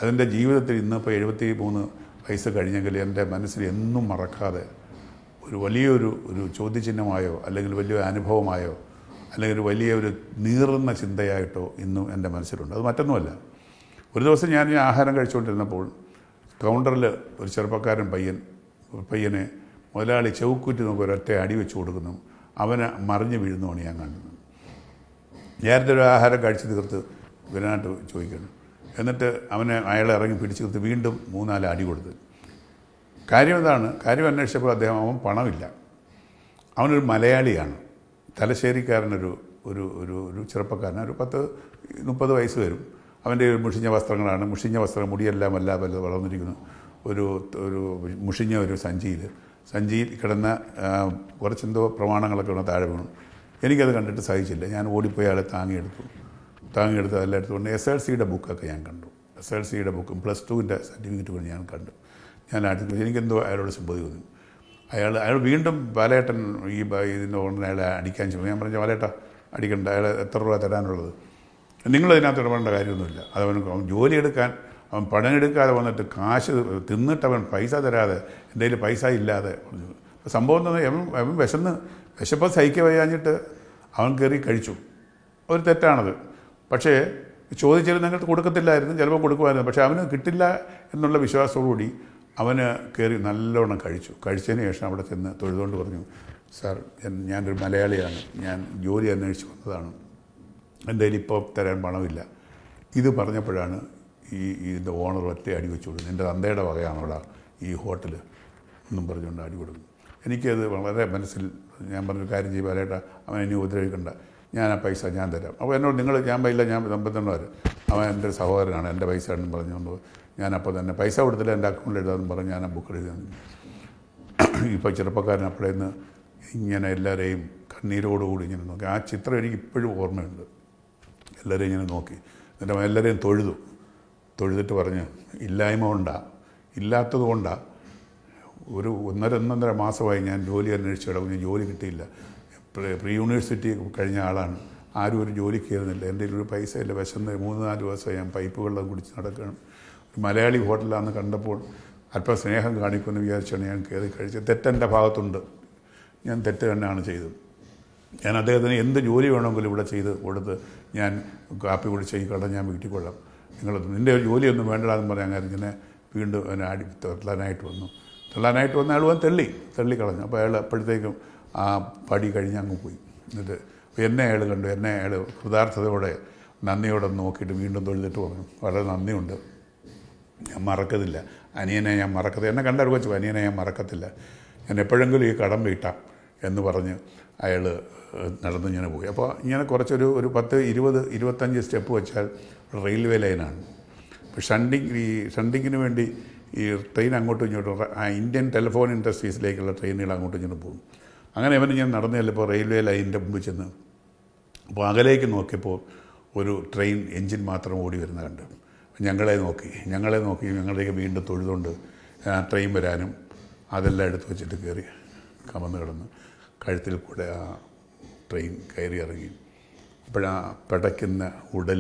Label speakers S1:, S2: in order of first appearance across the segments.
S1: അതിൻ്റെ ജീവിതത്തിൽ ഇന്നിപ്പോൾ എഴുപത്തി മൂന്ന് വയസ്സ് കഴിഞ്ഞെങ്കിൽ എൻ്റെ മനസ്സിൽ എന്നും മറക്കാതെ ഒരു വലിയൊരു ഒരു ചോദ്യചിഹ്നമായോ അല്ലെങ്കിൽ വലിയൊരു അനുഭവമായോ അല്ലെങ്കിൽ ഒരു വലിയ ഒരു നീറുന്ന ചിന്തയായിട്ടോ ഇന്നും എൻ്റെ മനസ്സിലുണ്ട് അത് മറ്റൊന്നുമല്ല ഒരു ദിവസം ഞാൻ ഈ ആഹാരം കഴിച്ചുകൊണ്ടിരുന്നപ്പോൾ കൗണ്ടറിൽ ഒരു ചെറുപ്പക്കാരൻ പയ്യൻ പയ്യനെ മുതലാളി ചൗക്കുറ്റി നോക്കി ഒരൊറ്റ അടി വെച്ച് കൊടുക്കുന്നു അവന് മറിഞ്ഞു വീഴുന്നതാണ് ഞാൻ കണ്ടത് നേരത്തെ ഒരു ആഹാരം കഴിച്ച് തീർത്ത് ഇവനായിട്ട് ചോദിക്കണം എന്നിട്ട് അവനെ അയാളെ ഇറങ്ങി പിടിച്ചു തീർത്ത് വീണ്ടും മൂന്നാല് അടി കൊടുത്ത് കാര്യം എന്താണ് കാര്യം അന്വേഷിച്ചപ്പോൾ അദ്ദേഹം അവൻ പണമില്ല അവനൊരു മലയാളിയാണ് തലശ്ശേരിക്കാരനൊരു ഒരു ഒരു ഒരു ചെറുപ്പക്കാരൻ ഒരു പത്ത് മുപ്പത് വയസ്സ് വരും അവൻ്റെ ഒരു മുഷിഞ്ഞ വസ്ത്രങ്ങളാണ് മുഷിഞ്ഞ വസ്ത്രം മുടിയെല്ലാം വല്ല വല്ല വളർന്നിരിക്കുന്നു ഒരു ഒരു മുഷിഞ്ഞ ഒരു സഞ്ചിയിൽ സഞ്ചിയിൽ കിടന്ന ആ, കുറച്ചെന്തോ പ്രമാണങ്ങളൊക്കെ ഉള്ള താഴെ വീണു എനിക്കത് കണ്ടിട്ട് സഹിച്ചില്ല ഞാൻ ഓടിപ്പോയി അയാളെ താങ്ങിയെടുത്തു താങ്ങിയെടുത്ത് അതെല്ലാം എടുത്തുകൊണ്ട് എസ് എൽ സിയുടെ ബുക്കൊക്കെ ഞാൻ കണ്ടു എസ് എൽ സിയുടെ ബുക്കും പ്ലസ് ടുവിൻ്റെ സർട്ടിഫിക്കറ്റുകളും ഞാൻ കണ്ടു ഞാൻ അടുത്ത് എനിക്കെന്തോ അയാളോട് സിമ്പതി തോന്നി അയാൾ അയാൾ വീണ്ടും ബാലേട്ടൻ ഈ ബ- ഇതിൻ്റെ ഓണർ അയാളെ അടിക്കാൻ ശ്രമിച്ചു ഞാൻ പറഞ്ഞു ബാലേട്ട അടിക്കണ്ട അയാൾ എത്ര രൂപ തരാനുള്ളത് നിങ്ങളതിനകത്ത് ഇടപെടേണ്ട കാര്യമൊന്നുമില്ല അതവൻ അവൻ ജോലി എടുക്കാൻ അവൻ പണമെടുക്കാതെ വന്നിട്ട് കാശ് തിന്നിട്ട് അവൻ പൈസ തരാതെ എൻ്റെ കയ്യിൽ പൈസ ഇല്ലാതെ പറഞ്ഞു അപ്പോൾ സംഭവം എന്താ അവൻ അവൻ വിശന്ന് വിശപ്പം സഹിക്കുക വയ്യാഞ്ഞിട്ട് അവൻ കയറി കഴിച്ചു ഒരു തെറ്റാണത് പക്ഷേ ചോദിച്ചിരുന്നെങ്കിൽ കൊടുക്കത്തില്ലായിരുന്നു ചിലപ്പോൾ കൊടുക്കുമായിരുന്നു പക്ഷേ അവന് കിട്ടില്ല എന്നുള്ള വിശ്വാസത്തോടുകൂടി അവന് കയറി നല്ലോണം കഴിച്ചു കഴിച്ചതിന് ശേഷം അവിടെ ചെന്ന് തൊഴുതുകൊണ്ട് പറഞ്ഞു സാർ ഞാൻ- ഞാനൊരു മലയാളിയാണ് ഞാൻ ജോലി അന്വേഷിച്ച് വന്നതാണ് എൻ്റെ കയ്യിൽ ഇപ്പോൾ തരാൻ പണമില്ല ഇത് പറഞ്ഞപ്പോഴാണ് ഈ ഇതിൻ്റെ ഓണർ ഒറ്റ അടി വെച്ചു കൊടുക്കുന്നത് എൻ്റെ തന്തയുടെ വകയാണ് അവിടെ ഈ ഹോട്ടൽ എന്നും പറഞ്ഞുകൊണ്ട് അടി കൊടുക്കും എനിക്കത് വളരെ മനസ്സിൽ ഞാൻ പറഞ്ഞൊരു കാര്യം ചെയ്യുമ്പോൾ അല്ലേട്ടാ അവൻ ഇനി ഉപദ്രവിക്കണ്ട ഞാൻ ആ പൈസ ഞാൻ തരാം അപ്പോൾ എന്നോട് നിങ്ങൾ ഞാൻ പൈല്ല ഞാൻ സമ്പത്തുള്ളവർ അവൻ എൻ്റെ ഒരു സഹോദരനാണ് എൻ്റെ പൈസ ആണെന്ന് പറഞ്ഞുകൊണ്ട് ഞാൻ അപ്പോൾ തന്നെ പൈസ കൊടുത്തില്ല എൻ്റെ അക്കൗണ്ടിൽ എഴുതാമെന്ന് പറഞ്ഞ് ഞാൻ ആ ബുക്ക് എഴുതി ഇപ്പോൾ ചെറുപ്പക്കാരൻ അപ്പോഴേ നിന്ന് ഇങ്ങനെ എല്ലാവരെയും കണ്ണീരോടുകൂടി ഇങ്ങനെ നോക്കി ആ ചിത്രം എനിക്ക് ഇപ്പോഴും ഓർമ്മയുണ്ട് എല്ലാവരെയും ഇങ്ങനെ നോക്കി എന്നിട്ട് അവൻ എല്ലാവരെയും തൊഴുതു തൊഴുതിട്ട് പറഞ്ഞു ഇല്ലായ്മ കൊണ്ടാ ഇല്ലാത്തത് കൊണ്ടാ ഒരു ഒന്നര ഒന്നൊന്നര മാസമായി ഞാൻ ജോലി അന്വേഷിച്ച് കിടക്കുന്നു ജോലി കിട്ടിയില്ല പ്രീ- പ്രീ യൂണിവേഴ്സിറ്റി കഴിഞ്ഞ ആളാണ് ആരും ഒരു ജോലിക്ക് കയറുന്നില്ല എൻ്റെ കയ്യിൽ ഒരു പൈസ ഇല്ല വിശന്ന് മൂന്ന് നാല് ദിവസമായി ഞാൻ പൈപ്പ് വെള്ളം കുടിച്ച് നടക്കണം ഒരു മലയാളി ഹോട്ടലാണെന്ന് കണ്ടപ്പോൾ അല്പം സ്നേഹം കാണിക്കുമെന്ന് വിചാരിച്ചാണ് ഞാൻ കയറി കഴിച്ചത് തെറ്റെൻ്റെ ഭാഗത്തുണ്ട് ഞാൻ തെറ്റ് തന്നെയാണ് ചെയ്തത് ഞാൻ അദ്ദേഹത്തിന് എന്ത് ജോലി വേണമെങ്കിലും ഇവിടെ ചെയ്ത് കൊടുത്ത് ഞാൻ കാപ്പി കുടിച്ച് ഈ കട ഞാൻ വീട്ടിൽ കൊള്ളാം നിങ്ങൾ നിൻ്റെ ഒരു ജോലിയൊന്നും വേണ്ടടാന്ന് പറഞ്ഞ് അങ്ങനെ ഇങ്ങനെ വീണ്ടും എന്നെ അടി തള്ളാനായിട്ട് വന്നു തള്ളാനായിട്ട് വന്ന അയാൾ വന്ന് തെള്ളി തള്ളിക്കളഞ്ഞു അപ്പോൾ അയാൾ അപ്പോഴത്തേക്കും ആ പടി കഴിഞ്ഞ് അങ്ങ് പോയി എന്നിട്ട് എന്നെ അയാൾ കണ്ടു എന്നെ അയാൾ കൃതാർത്ഥതയോടെ നന്ദിയോടെ നോക്കിയിട്ട് വീണ്ടും തൊഴുതിട്ട് പറഞ്ഞു വളരെ നന്ദിയുണ്ട് ഞാൻ മറക്കത്തില്ല അനിയനെ ഞാൻ മറക്കത്തില്ല എന്നെ കണ്ടറിവ് വെച്ചു അനിയനെ ഞാൻ മറക്കത്തില്ല ഞാൻ എപ്പോഴെങ്കിലും ഈ കടം വീട്ടാം എന്ന് പറഞ്ഞ് അയാൾ നടന്ന് ഇങ്ങനെ പോയി അപ്പോൾ ഇങ്ങനെ കുറച്ചൊരു ഒരു പത്ത് ഇരുപത് ഇരുപത്തഞ്ച് സ്റ്റെപ്പ് വെച്ചാൽ റെയിൽവേ ലൈനാണ് അപ്പോൾ ഷണ്ടിങ് ഈ ഷണ്ടിങ്ങിന് വേണ്ടി ഈ ട്രെയിൻ അങ്ങോട്ടും ഇങ്ങോട്ടും റ- ആ ഇന്ത്യൻ ടെലിഫോൺ ഇൻഡസ്ട്രീസിലേക്കുള്ള ട്രെയിനുകൾ അങ്ങോട്ടും ഇങ്ങോട്ടും പോകും അങ്ങനെ അവന് ഞാൻ നടന്നു ചെല്ലപ്പോൾ റെയിൽവേ ലൈനിൻ്റെ മുമ്പിൽ ചെന്ന് അപ്പോൾ അകലേക്ക് നോക്കിയപ്പോൾ ഒരു ട്രെയിൻ എൻജിൻ മാത്രം ഓടി വരുന്ന കണ്ടു ഞങ്ങളെ നോക്കി ഞങ്ങളെ നോക്കി ഞങ്ങളേക്ക് വീണ്ടും തൊഴുതുകൊണ്ട് ആ ട്രെയിൻ വരാനും അതെല്ലാം എടുത്ത് വെച്ചിട്ട് കയറി കമന്ന് കിടന്ന് കഴുത്തിൽ കൂടെ ആ ട്രെയിൻ കയറി ഇറങ്ങി അപ്പോഴാ പിടയ്ക്കുന്ന ഉടൽ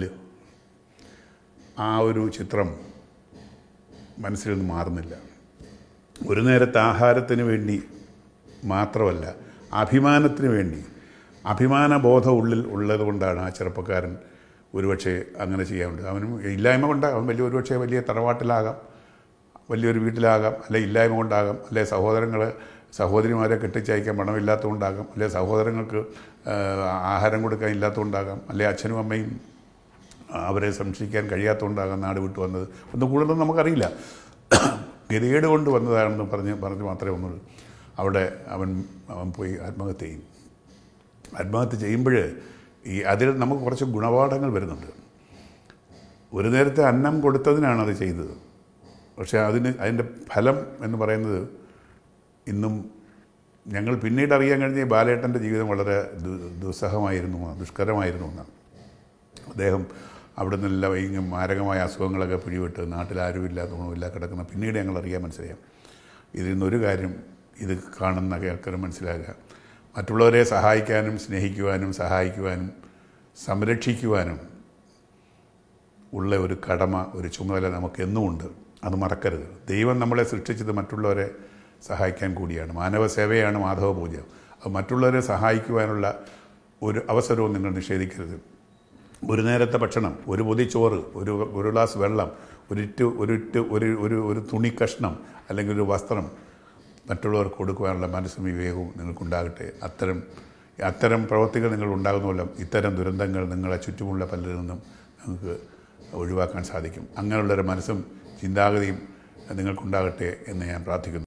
S1: ആ ഒരു ചിത്രം മനസ്സിൽ നിന്ന് മാറുന്നില്ല ഒരു നേരത്തെ ആഹാരത്തിന് വേണ്ടി മാത്രമല്ല അഭിമാനത്തിന് വേണ്ടി അഭിമാനബോധം ഉള്ളിൽ ഉള്ളത് കൊണ്ടാണ് ആ ചെറുപ്പക്കാരൻ ഒരുപക്ഷെ അങ്ങനെ ചെയ്യാറുണ്ട് അവനും ഇല്ലായ്മ കൊണ്ട് അവൻ വലിയ ഒരുപക്ഷെ വലിയ തറവാട്ടിലാകാം വലിയൊരു വീട്ടിലാകാം അല്ലെ ഇല്ലായ്മ കൊണ്ടാകാം അല്ലെ സഹോദരങ്ങൾ സഹോദരിമാരെ കെട്ടിച്ചയക്കാൻ പണമില്ലാത്തതുകൊണ്ടാകാം അല്ലെ സഹോദരങ്ങൾക്ക് ആ, ആഹാരം കൊടുക്കാൻ ഇല്ലാത്തതുകൊണ്ടാകാം അല്ലെ അച്ഛനും അമ്മയും അവരെ സംരക്ഷിക്കാൻ കഴിയാത്തതുകൊണ്ടാകാം നാട് വിട്ടു വന്നത് ഒന്നും കൂടുതലൊന്നും നമുക്കറിയില്ല ഗതികേട് കൊണ്ട് വന്നതാണെന്ന് പറഞ്ഞ് പറഞ്ഞ് മാത്രമേ ഒന്നുള്ളൂ അവിടെ അവൻ അവൻ പോയി ആത്മഹത്യ ചെയ്യും ആത്മഹത്യ ചെയ്യുമ്പോൾ ഈ അതിൽ നമുക്ക് കുറച്ച് ഗുണപാഠങ്ങൾ വരുന്നുണ്ട് ഒരു നേരത്തെ അന്നം കൊടുത്തതിനാണ് അത് ചെയ്തത് പക്ഷേ അതിന് അതിൻ്റെ ഫലം എന്ന് പറയുന്നത് ഇന്നും ഞങ്ങൾ പിന്നീട് അറിയാൻ കഴിഞ്ഞ ഈ ബാലേട്ടൻ്റെ ജീവിതം വളരെ ദു- ദുസ്സഹമായിരുന്നു ദുഷ്കരമായിരുന്നു എന്നാണ് അദ്ദേഹം അവിടെ നിന്നെല്ലാം ഈ മാരകമായ അസുഖങ്ങളൊക്കെ പിടിവിട്ട് നാട്ടിൽ ആരുമില്ല തോന്നുമില്ല കിടക്കുന്ന പിന്നീട് ഞങ്ങൾ അറിയാൻ മനസ്സിലായി ഇതിൽ നിന്നൊരു കാര്യം ഇത് കാണുന്ന കേൾക്കാനും മനസ്സിലാക്കുക മറ്റുള്ളവരെ സഹായിക്കാനും സ്നേഹിക്കുവാനും സഹായിക്കുവാനും സംരക്ഷിക്കുവാനും ഉള്ള ഒരു കടമ ഒരു ചുമതല നമുക്ക് എന്നുമുണ്ട് അത് മറക്കരുത് ദൈവം നമ്മളെ സൃഷ്ടിച്ചത് മറ്റുള്ളവരെ സഹായിക്കാൻ കൂടിയാണ് മാനവ സേവയാണ് മാധവ പൂജ അത് മറ്റുള്ളവരെ സഹായിക്കുവാനുള്ള ഒരു അവസരവും നിങ്ങൾ നിഷേധിക്കരുത് ഒരു നേരത്തെ ഭക്ഷണം ഒരു പൊതി ചോറ് ഒരു ഒരു ഗ്ലാസ് വെള്ളം ഒരിറ്റ് ഒരിറ്റ് ഒരു ഒരു ഒരു തുണി കഷ്ണം അല്ലെങ്കിൽ ഒരു വസ്ത്രം മറ്റുള്ളവർക്ക് കൊടുക്കുവാനുള്ള മനസ്സും വിവേകവും നിങ്ങൾക്കുണ്ടാകട്ടെ അത്തരം അത്തരം പ്രവൃത്തികൾ നിങ്ങൾ ഉണ്ടാകുന്ന മൂലം ഇത്തരം ദുരന്തങ്ങൾ നിങ്ങളെ ചുറ്റുമുള്ള പലരിൽ നിന്നും നിങ്ങൾക്ക് ഒഴിവാക്കാൻ സാധിക്കും അങ്ങനെയുള്ളൊരു മനസ്സും ചിന്താഗതിയും നിങ്ങൾക്കുണ്ടാകട്ടെ എന്ന് ഞാൻ പ്രാർത്ഥിക്കുന്നു